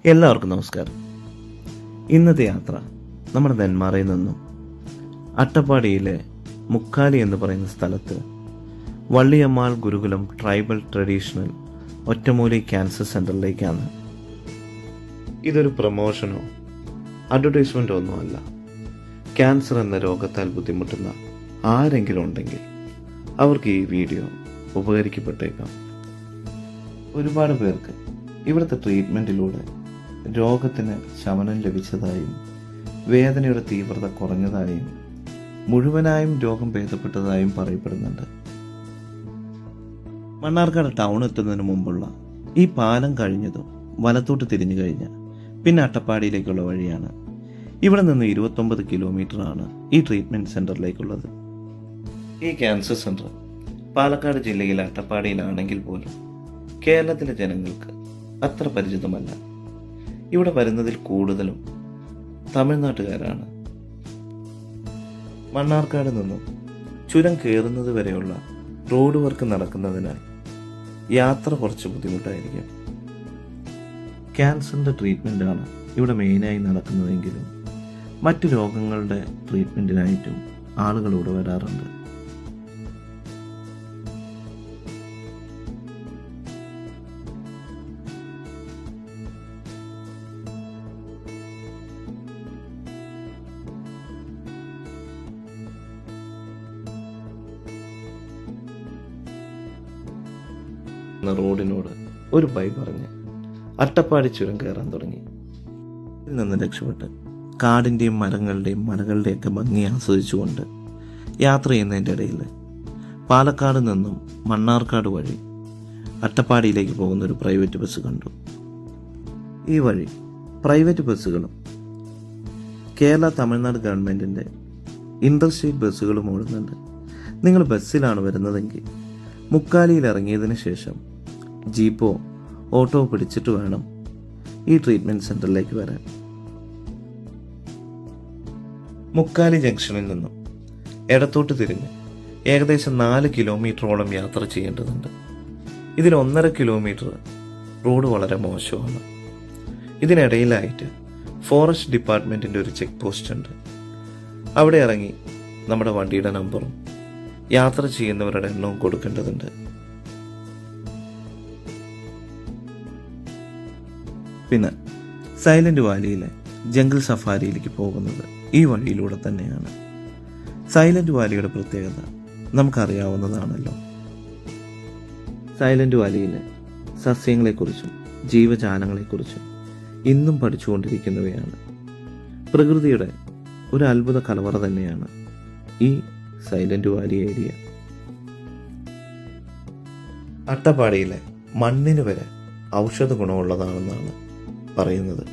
എല്ലാവർക്കും നമസ്കാരം ഇന്നത്തെ യാത്ര നമ്മുടെ നെന്മാറയിൽ നിന്നും അട്ടപ്പാടിയിലെ മുക്കാലി എന്ന് പറയുന്ന സ്ഥലത്ത് വള്ളിയമ്മാൾ ഗുരുകുലം ട്രൈബൽ ട്രഡീഷണൽ ഒറ്റമൂലി ക്യാൻസർ സെൻ്ററിലേക്കാണ് ഇതൊരു പ്രൊമോഷനോ അഡ്വർടൈസ്മെൻറ്റോ ഒന്നുമല്ല ക്യാൻസർ എന്ന രോഗത്താൽ ബുദ്ധിമുട്ടുന്ന ആരെങ്കിലും ഉണ്ടെങ്കിൽ അവർക്ക് ഈ വീഡിയോ ഉപകരിക്കപ്പെട്ടേക്കാം ഒരുപാട് പേർക്ക് ഇവിടുത്തെ ട്രീറ്റ്മെൻറ്റിലൂടെ രോഗത്തിന് ശമനം ലഭിച്ചതായും വേദനയുടെ തീവ്രത കുറഞ്ഞതായും മുഴുവനായും രോഗം ഭേദപ്പെട്ടതായും പറയപ്പെടുന്നുണ്ട് മണ്ണാർക്കാട് ടൗൺ എത്തുന്നതിന് മുമ്പുള്ള ഈ പാലം കഴിഞ്ഞതും വലത്തോട്ട് തിരിഞ്ഞു കഴിഞ്ഞാൽ പിന്നെ അട്ടപ്പാടിയിലേക്കുള്ള വഴിയാണ് ഇവിടെ നിന്ന് ഇരുപത്തൊമ്പത് കിലോമീറ്ററാണ് ഈ ട്രീറ്റ്മെൻറ്റ് സെൻറ്ററിലേക്കുള്ളത് ഈ ക്യാൻസർ സെൻറ്റർ പാലക്കാട് ജില്ലയിലെ അട്ടപ്പാടിയിലാണെങ്കിൽ പോലും കേരളത്തിലെ ജനങ്ങൾക്ക് അത്ര പരിചിതമല്ല ഇവിടെ വരുന്നതിൽ കൂടുതലും തമിഴ്നാട്ടുകാരാണ് മണ്ണാർക്കാട് നിന്നും ചുരം കയറുന്നത് വരെയുള്ള റോഡ് വർക്ക് നടക്കുന്നതിനാൽ യാത്ര കുറച്ച് ബുദ്ധിമുട്ടായിരിക്കും ക്യാൻസറിൻ്റെ ട്രീറ്റ്മെൻറ്റാണ് ഇവിടെ മെയിനായി നടക്കുന്നതെങ്കിലും മറ്റു രോഗങ്ങളുടെ ട്രീറ്റ്മെൻറ്റിനായിട്ടും ആളുകൾ ഇവിടെ വരാറുണ്ട് എന്ന റോഡിനോട് ഒരു ബൈ പറഞ്ഞ് അട്ടപ്പാടി ചുരം കയറാൻ തുടങ്ങി ഇതിൽ നിന്ന് രക്ഷപ്പെട്ട് കാടിൻ്റെയും മരങ്ങളുടെയും മലകളുടെയൊക്കെ ഭംഗി ആസ്വദിച്ചുകൊണ്ട് യാത്ര ചെയ്യുന്നതിൻ്റെ ഇടയിൽ പാലക്കാട് നിന്നും മണ്ണാർക്കാട് വഴി അട്ടപ്പാടിയിലേക്ക് പോകുന്ന ഒരു പ്രൈവറ്റ് ബസ് കണ്ടു ഈ വഴി പ്രൈവറ്റ് ബസ്സുകളും കേരള തമിഴ്നാട് ഗവൺമെൻറ്റിൻ്റെ ഇൻ്റർസ്റ്റേറ്റ് ബസ്സുകളും ഓടുന്നുണ്ട് നിങ്ങൾ ബസ്സിലാണ് വരുന്നതെങ്കിൽ മുക്കാലിയിൽ ഇറങ്ങിയതിന് ശേഷം ജീപ്പോ ഓട്ടോ പിടിച്ചിട്ട് വേണം ഈ ട്രീറ്റ്മെൻറ്റ് സെൻറ്ററിലേക്ക് വരാൻ മുക്കാലി ജംഗ്ഷനിൽ നിന്നും ഇടത്തോട്ട് തിരിഞ്ഞ് ഏകദേശം നാല് കിലോമീറ്ററോളം യാത്ര ചെയ്യേണ്ടതുണ്ട് ഇതിൽ ഒന്നര കിലോമീറ്റർ റോഡ് വളരെ മോശമാണ് ഇതിനിടയിലായിട്ട് ഫോറസ്റ്റ് ഡിപ്പാർട്ട്മെൻറ്റിൻ്റെ ഒരു ചെക്ക് പോസ്റ്റ് ഉണ്ട് അവിടെ ഇറങ്ങി നമ്മുടെ വണ്ടിയുടെ നമ്പറും യാത്ര ചെയ്യുന്നവരുടെ എണ്ണവും കൊടുക്കേണ്ടതുണ്ട് പിന്നെ സൈലന്റ് വാലിയിലെ ജംഗിൾ സഫാരിയിലേക്ക് പോകുന്നത് ഈ വഴിയിലൂടെ തന്നെയാണ് സൈലന്റ് വാലിയുടെ പ്രത്യേകത നമുക്കറിയാവുന്നതാണല്ലോ സൈലന്റ് വാലിയിലെ സസ്യങ്ങളെക്കുറിച്ചും ജീവജാലങ്ങളെക്കുറിച്ചും ഇന്നും പഠിച്ചുകൊണ്ടിരിക്കുന്നവയാണ് പ്രകൃതിയുടെ ഒരു അത്ഭുത കലവറ തന്നെയാണ് ഈ സൈലന്റ് വാലി ഏരിയ അട്ടപ്പാടിയിലെ മണ്ണിന് വരെ ഔഷധ ഗുണമുള്ളതാണെന്നാണ് പറയുന്നത്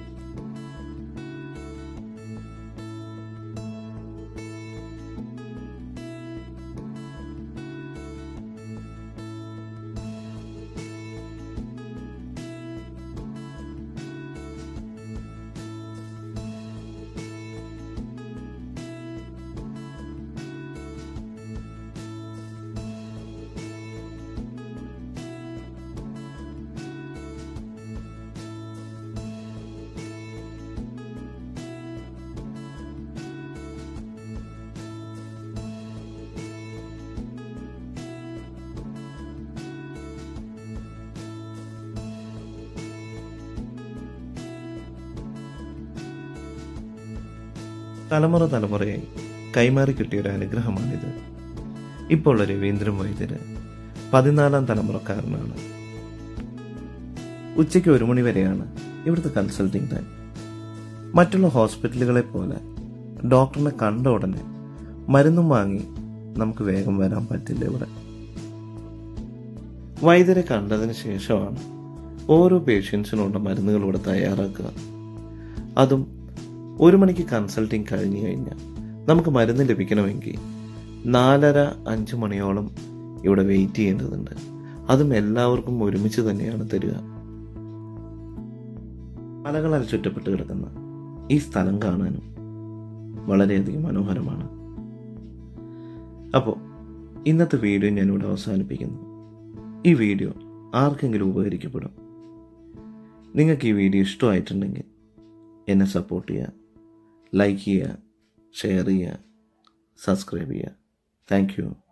തലമുറ തലമുറയായി കൈമാറി കിട്ടിയ ഒരു അനുഗ്രഹമാണിത് ഇപ്പോൾ ഉള്ള രവീന്ദ്രൻ വൈദ്യര് പതിനാലാം തലമുറക്കാരനാണ് ഉച്ചയ്ക്ക് ഒരു മണി വരെയാണ് ഇവിടുത്തെ കൺസൾട്ടിംഗ് ടൈം മറ്റുള്ള ഹോസ്പിറ്റലുകളെ പോലെ ഡോക്ടറിനെ കണ്ട ഉടനെ മരുന്നും വാങ്ങി നമുക്ക് വേഗം വരാൻ പറ്റില്ല ഇവിടെ വൈദ്യരെ കണ്ടതിന് ശേഷമാണ് ഓരോ പേഷ്യൻസിനുള്ള മരുന്നുകൾ ഇവിടെ തയ്യാറാക്കുക അതും ഒരു മണിക്ക് കൺസൾട്ടിങ് കഴിഞ്ഞു കഴിഞ്ഞാൽ നമുക്ക് മരുന്ന് ലഭിക്കണമെങ്കിൽ നാലര അഞ്ച് മണിയോളം ഇവിടെ വെയിറ്റ് ചെയ്യേണ്ടതുണ്ട് അതും എല്ലാവർക്കും ഒരുമിച്ച് തന്നെയാണ് തരിക മലകളാൽ ചുറ്റപ്പെട്ട് കിടക്കുന്ന ഈ സ്ഥലം കാണാനും വളരെയധികം മനോഹരമാണ് അപ്പോൾ ഇന്നത്തെ വീഡിയോ ഞാനിവിടെ അവസാനിപ്പിക്കുന്നു ഈ വീഡിയോ ആർക്കെങ്കിലും ഉപകരിക്കപ്പെടും നിങ്ങൾക്ക് ഈ വീഡിയോ ഇഷ്ടമായിട്ടുണ്ടെങ്കിൽ എന്നെ സപ്പോർട്ട് ചെയ്യുക ലൈക്ക് ചെയ്യുക ഷെയർ ചെയ്യുക സബ്സ്ക്രൈബ് ചെയ്യുക താങ്ക് യു